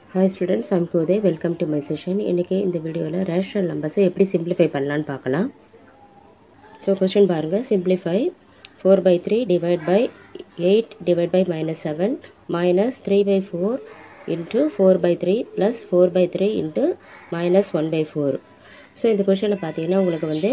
hi students I'm கோதே welcome to my session இன்றைக்கி இந்த வீடியோவில் ரேஷனல் நம்பர்ஸை எப்படி சிம்பிளிஃபை பண்ணலான்னு பார்க்கலாம் ஸோ கொஸ்டின் பாருங்கள் simplify four by three divide by eight divide by minus seven minus three by four into four by three plus four by three into minus one by four so இந்த கொஷனில் பார்த்தீங்கன்னா உங்களுக்கு வந்து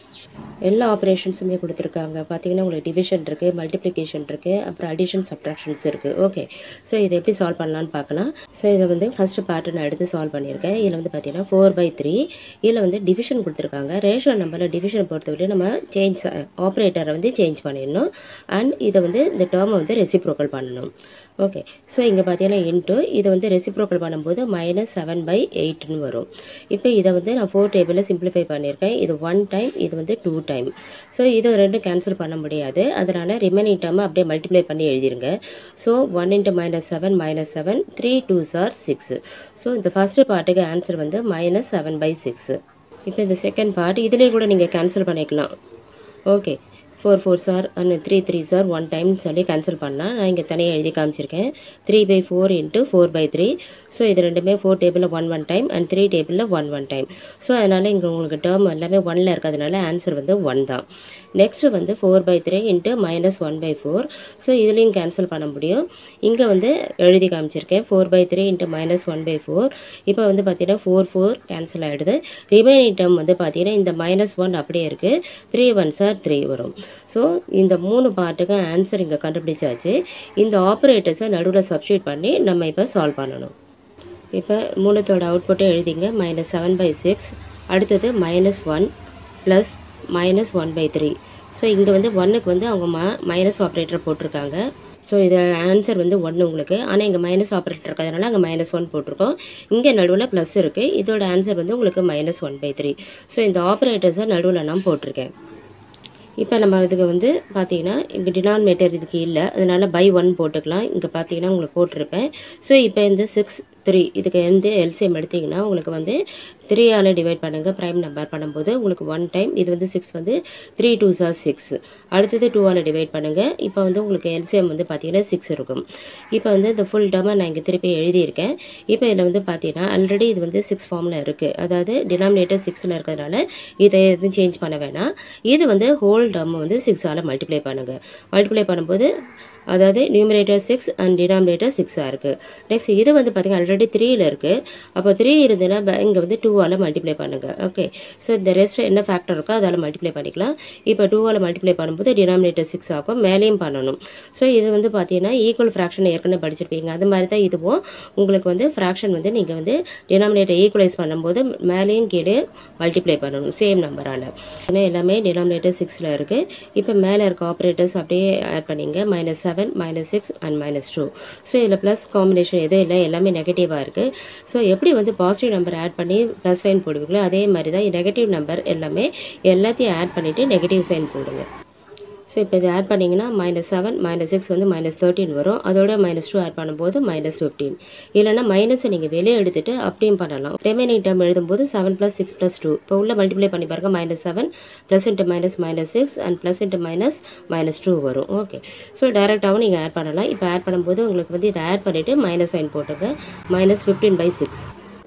எல்லா ஆப்ரேஷன்ஸுமே கொடுத்துருக்காங்க பார்த்தீங்கன்னா உங்களுக்கு டிவிஷன் இருக்குது மல்டிப்ளிகேஷன் இருக்குது அப்புறம் அடிஷன் சப்ட்ராக்ஷன்ஸ் இருக்குது ஓகே ஸோ இதை எப்படி சால்வ் பண்ணலான்னு பார்க்கலாம் ஸோ இதை வந்து ஃபஸ்ட்டு பார்ட்டு நான் எடுத்து சால்வ் பண்ணியிருக்கேன் இதில் வந்து பார்த்தீங்கன்னா ஃபோர் பை த்ரீ இதில் வந்து டிவிஷன் கொடுத்துருக்காங்க ரேஷன் நம்பரில் டிவிஷன் பொறுத்தவரை நம்ம சேஞ்ச் ஆப்ரேட்டரை வந்து சேஞ்ச் பண்ணிடணும் அண்ட் இதை வந்து இந்த டேர்மை வந்து ரெசிப்ரோக்கல் பண்ணணும் ஓகே ஸோ இங்கே பார்த்தீங்கன்னா இன்ட்டு இதை வந்து ரெசிப்ரோக்கல் பண்ணும்போது மைனஸ் செவன் பை எயிட்னு வரும் இப்போ இதை வந்து நான் ஃபோர் டேபிளில் சிம்பிளிஃபை பண்ணியிருக்கேன் இது ஒன் டைம் இது வந்து டூ டைம் ஸோ இதை ரெண்டும் கேன்சல் பண்ண முடியாது அதனால் ரிமைனிங் டேர்மை அப்படியே மல்டிப்ளை பண்ணி எழுதிருங்க so one into minus seven minus seven three two are six so இந்த ஃபஸ்ட்டு பார்ட்டுக்கு ஆன்சர் வந்து மைனஸ் செவன் பை சிக்ஸ் இப்போ இந்த செகண்ட் பார்ட் இதுலேயே கூட நீங்கள் கேன்சல் பண்ணிக்கலாம் okay four four are and three three are one டைம்னு சொல்லி கேன்சல் பண்ணால் நான் இங்கே தனியாக எழுதி காமிச்சிருக்கேன் three by four into four by three so இது ரெண்டுமே ஃபோர் டேபிளில் one one time and three டேபிளில் ஒன் ஒன் டைம் ஸோ அதனால் இங்கே உங்களுக்கு டேர்ம் எல்லாமே ஒனில் இருக்கிறதுனால ஆன்சர் வந்து ஒன் தான் நெக்ஸ்ட்டு வந்து four by three into minus one by four so இதுலேயும் கேன்சல் பண்ண முடியும் இங்கே வந்து எழுதி காமிச்சிருக்கேன் four by three into minus one by four இப்போ வந்து பார்த்தீங்கன்னா ஃபோர் ஃபோர் கேன்சல் ஆகிடுது ரிமைனிங் டேர்ம் வந்து பார்த்தீங்கன்னா இந்த மைனஸ் ஒன் அப்படியே இருக்குது த்ரீ ஒன் சார் த்ரீ வரும் ஸோ இந்த மூணு பார்ட்டுக்கு ஆன்சர் இங்கே கண்டுபிடிச்சாச்சு இந்த ஆப்ரேட்டர்ஸை நடுவில் சப்ஸ்டியூட் பண்ணி நம்ம இப்போ சால்வ் பண்ணணும் இப்போ மூணுத்தோட அவுட்புட்டை எழுதிங்க மைனஸ் செவன் பை சிக்ஸ் அடுத்தது minus one plus minus one by three so இங்கே வந்து ஒன்னுக்கு வந்து அவங்க ம மைனஸ் ஆப்ரேட்டர் போட்டிருக்காங்க ஸோ இது ஆன்சர் வந்து ஒன்று உங்களுக்கு ஆனால் இங்கே மைனஸ் ஆப்ரேட்டர் இருக்கிறதுனால அங்கே மைனஸ் ஒன் போட்டிருக்கோம் இங்கே நடுவில் ப்ளஸ் இருக்குது இதோட ஆன்சர் வந்து உங்களுக்கு minus one by three so இந்த ஆப்ரேட்டர்ஸை நடுவில் நான் போட்டிருக்கேன் இப்போ நம்ம இதுக்கு வந்து பார்த்தீங்கன்னா இங்கே டினாமினேட்டர் இதுக்கு இல்லை அதனால் பை ஒன் போட்டுக்கலாம் இங்கே பார்த்தீங்கன்னா உங்களுக்கு போட்டிருப்பேன் ஸோ இப்போ இந்த சிக்ஸ் த்ரீ இதுக்கு வந்து எல்சிஎம் எடுத்திங்கன்னா உங்களுக்கு வந்து த்ரீயால் டிவைட் பண்ணுங்கள் ப்ரைம் நம்பர் பண்ணும்போது உங்களுக்கு ஒன் டைம் இது வந்து சிக்ஸ் வந்து த்ரீ டூ சார் சிக்ஸ் அடுத்தது டூவால் டிவைட் பண்ணுங்கள் இப்போ வந்து உங்களுக்கு எல்சிஎம் வந்து பார்த்தீங்கன்னா சிக்ஸ் இருக்கும் இப்போ வந்து இந்த ஃபுல் டேர்மை நான் இங்கே திருப்பி எழுதியிருக்கேன் இப்போ இதில் வந்து பார்த்தீங்கன்னா ஆல்ரெடி இது வந்து சிக்ஸ் ஃபார்மில் இருக்குது அதாவது டினாமினேட்டர் சிக்ஸில் இருக்கிறதுனால இதை எதுவும் சேஞ்ச் பண்ண வேணாம் இது வந்து ஹோல் டேர்மை வந்து சிக்ஸால் மல்டிப்ளை பண்ணுங்கள் மல்டிப்ளை பண்ணும்போது அதாவது நியூமரேட்டர் சிக்ஸ் அண்ட் டினாமினேட்டர் சிக்ஸாக இருக்குது நெக்ஸ்ட் இது வந்து பார்த்திங்கன்னா ஆல்ரெடி த்ரீயில் இருக்குது அப்போ த்ரீ இருந்ததுன்னா இங்கே வந்து டூவால் மல்டிப்ளை பண்ணுங்கள் ஓகே ஸோ இந்த ரெஸ்ட் என்ன ஃபேக்டர் இருக்கோ அதால் மல்டிப்ளை பண்ணிக்கலாம் இப்போ டூவால் மல்டிப்ளை பண்ணும்போது டினாமினேட்டர் சிக்ஸ் ஆகும் மேலேயும் பண்ணணும் ஸோ இது வந்து பார்த்தீங்கன்னா ஈக்குவல் ஃப்ராக்ஷன் ஏற்கனவே படிச்சிருப்பீங்க அது மாதிரி தான் இதுவும் உங்களுக்கு வந்து ஃப்ராக்ஷன் வந்து நீங்கள் வந்து டினாமினேட்டர் ஈக்குவலைஸ் பண்ணும்போது மேலேயும் கீழே மல்டிப்ளை பண்ணணும் சேம் நம்பரால் ஏன்னா எல்லாமே டினாமினேட்டர் சிக்ஸில் இருக்குது இப்போ மேலே இருக்க ஆப்ரேட்டர்ஸ் அப்படியே ஆட் பண்ணிங்க minus seven minus six and minus two so இதில் ப்ளஸ் காம்பினேஷன் எதுவும் இல்லை எல்லாமே நெகட்டிவாக இருக்குது ஸோ எப்படி வந்து பாசிட்டிவ் நம்பர் ஆட் பண்ணி ப்ளஸ் சைன் போடுவீங்களோ அதே மாதிரி தான் நெகட்டிவ் நம்பர் எல்லாமே எல்லாத்தையும் ஆட் பண்ணிவிட்டு நெகட்டிவ் சைன் போடுங்க ஸோ இப்போ இது ஆட் பண்ணிங்கன்னா மைனஸ் செவன் மைனஸ் சிக்ஸ் வந்து மைனஸ் தேர்ட்டின் வரும் அதோட மைனஸ் டூ ஆட் பண்ணும்போது மைனஸ் ஃபிஃப்டீன் இல்லைனா மைனஸை நீங்கள் வெளியே எடுத்துகிட்டு அப்படியும் பண்ணலாம் ரிமைனிங் டேர்ம் எழுதும்போது seven plus six plus two இப்போ உள்ள மல்டிப்ளை பண்ணி பாருங்க minus seven plus into minus minus six and plus into minus minus two வரும் ஓகே ஸோ டேரெக்டாகவும் நீங்கள் ஆட் பண்ணலாம் இப்போ ஆட் பண்ணும்போது உங்களுக்கு வந்து இதை ஆட் பண்ணிவிட்டு மைனஸ் சைன் போட்டுங்க minus fifteen by six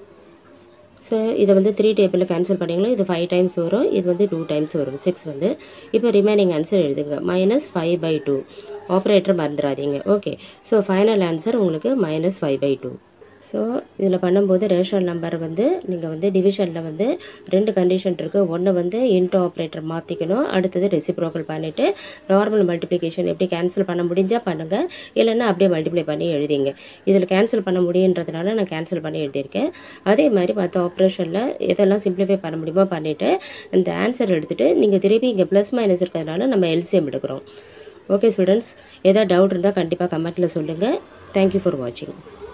so இதை வந்து த்ரீ டேபிளில் கேன்சல் பண்ணிங்களா இது ஃபைவ் டைம்ஸ் வரும் இது வந்து டூ டைம்ஸ் வரும் சிக்ஸ் வந்து இப்போ ரிமைனிங் ஆன்சர் எழுதுங்க minus five by two operator மறந்துடாதீங்க ஓகே ஸோ ஃபைனல் ஆன்சர் உங்களுக்கு minus five by two so இதில் பண்ணும்போது ரேஷனல் நம்பர் வந்து நீங்கள் வந்து டிவிஷனில் வந்து ரெண்டு கண்டிஷன் இருக்குது ஒன்று வந்து இன்டோ ஆப்ரேட்டர் மாற்றிக்கணும் அடுத்தது ரெசிப்ரோக்கல் பண்ணிவிட்டு நார்மல் மல்டிப்ளிகேஷன் எப்படி கேன்சல் பண்ண முடிஞ்சால் பண்ணுங்கள் இல்லைன்னா அப்படியே மல்டிப்ளை பண்ணி எழுதிங்க இதில் கேன்சல் பண்ண முடியுன்றதுனால நான் கேன்சல் பண்ணி எழுதியிருக்கேன் அதே மாதிரி மற்ற ஆப்ரேஷனில் எதெல்லாம் சிம்பிளிஃபை பண்ண முடியுமோ பண்ணிவிட்டு இந்த ஆன்சர் எடுத்துகிட்டு நீங்கள் திருப்பி இங்கே ப்ளஸ் மைனஸ் இருக்கிறதுனால நம்ம எல்சிஎம் எடுக்கிறோம் ஓகே ஸ்டூடெண்ட்ஸ் ஏதாவது டவுட் இருந்தால் கண்டிப்பாக கமெண்ட்டில் சொல்லுங்கள் தேங்க்யூ ஃபார் வாட்சிங்